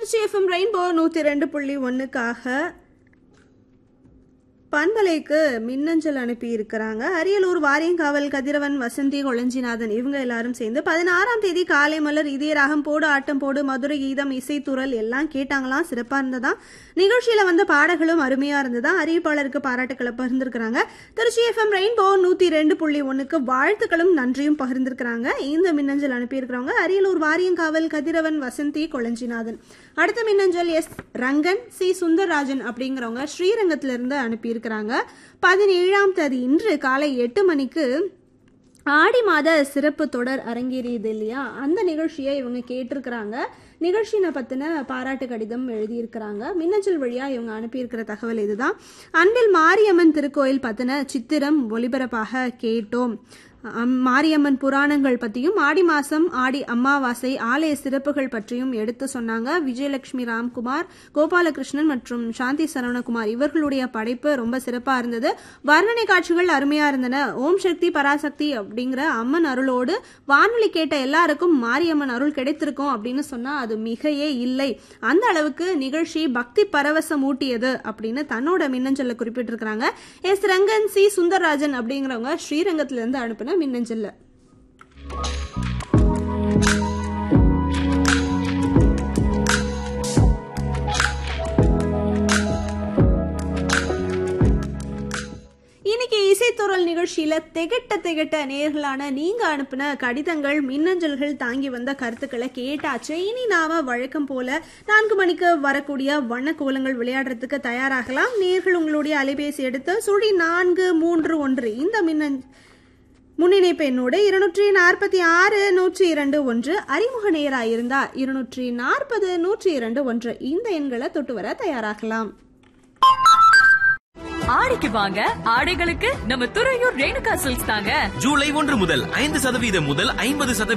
Trichy FM rainbow நூற்றி ரெண்டு புள்ளி ஒன்றுக்காக பண்பலைக்கு மின்னஞ்சல் அனுப்பி இருக்கிறாங்க அரியலூர் வாரியங்காவல் கதிரவன் வசந்தி கொளஞ்சிநாதன் இவங்க எல்லாரும் சேர்ந்து பதினாறாம் தேதி காலை மலர் இதய ராகம் போடு ஆட்டம் போடு மதுரை கீதம் இசைத்துறல் எல்லாம் கேட்டாங்களாம் சிறப்பா இருந்ததா நிகழ்ச்சியில வந்த பாடல்களும் அருமையா இருந்ததா அறிவிப்பாளருக்கு பாராட்டுக்களை பகிர்ந்திருக்கிறாங்க திருச்சி எஃப்எம் ரெயின்போ நூத்தி ரெண்டு புள்ளி ஒண்ணுக்கு வாழ்த்துக்களும் நன்றியும் பகிர்ந்திருக்கிறாங்க இந்த மின்னஞ்சல் அனுப்பியிருக்கிறவங்க அரியலூர் வாரியங்காவல் கதிரவன் வசந்தி கொளஞ்சிநாதன் அடுத்த மின்னஞ்சல் எஸ் ரங்கன் சி சுந்தரராஜன் அப்படிங்கிறவங்க ஸ்ரீரங்கத்துல இருந்து அனுப்பியிருக்கிறாங்க பதினேழாம் தேதி இன்று காலை எட்டு மணிக்கு ஆடி மாத சிறப்பு தொடர் அரங்கேறியது இல்லையா அந்த நிகழ்ச்சியை இவங்க கேட்டிருக்கிறாங்க நிகழ்ச்சியினை பற்றின பாராட்டு கடிதம் எழுதியிருக்கிறாங்க மின்னஞ்சல் வழியாக இவங்க அனுப்பியிருக்கிற தகவல் இதுதான் அன்பில் மாரியம்மன் திருக்கோயில் பற்றின சித்திரம் ஒளிபரப்பாக கேட்டோம் அம், மாரியம்மன் புராணங்கள் பற்றியும் ஆடி மாசம் ஆடி அமாவாசை ஆலய சிறப்புகள் பற்றியும் எடுத்து சொன்னாங்க விஜயலட்சுமி ராம்குமார் கோபாலகிருஷ்ணன் மற்றும் சாந்தி சரவணகுமார் இவர்களுடைய படைப்பு ரொம்ப சிறப்பாக இருந்தது வர்ணனை காட்சிகள் அருமையாக இருந்தன ஓம் சக்தி பராசக்தி அப்படிங்கிற அம்மன் அருளோடு வானொலி கேட்ட எல்லாருக்கும் மாரியம்மன் அருள் கிடைத்திருக்கும் அப்படின்னு சொன்னால் அது மிகையே இல்லை அந்த அளவுக்கு நிகழ்ச்சி பக்தி பரவசம் ஊட்டியது அப்படின்னு தன்னோட மின்னஞ்சல்ல குறிப்பிட்டிருக்கிறாங்க எஸ் ரங்கன் சி சுந்தரராஜன் அப்படிங்கிறவங்க ஸ்ரீரங்கத்துல இருந்து அனுப்பின மின்னஞ்சல்ல இன்னைக்கு இசைத்துறல் நிகழ்ச்சியில திகட்ட திகட்ட நேர்களான நீங்க அனுப்பின கடிதங்கள் மின்னஞ்சல்கள் தாங்கி வந்த கருத்துக்களை கேட்டாச்சு இனி நாம வழக்கம் போல நான்கு மணிக்கு வரக்கூடிய வண்ண கோலங்கள் விளையாடுறதுக்கு தயாராகலாம் நேர்கள் உங்களுடைய அலைபேசி எடுத்து சுழி நான்கு மூன்று ஒன்று இந்த மின்னஞ்ச முன்னிணைப்பு என்னோடு இருநூற்றி நாற்பத்தி ஆறு நூற்றி இரண்டு ஒன்று அறிமுக நேராக இருந்தா இருநூற்றி நாற்பது நூற்றி இரண்டு ஒன்று இந்த எண்களை தொட்டு வர தயாராகலாம் ஆடிக்கு வாங்க ஆடைகளுக்கு நம்ம துறையூர் ரேணுகா சில்க்ஸ் தாங்க ஜூலை ஒன்று முதல் ஐந்து சதவீதம் முதல் ஐம்பது சதவீதம்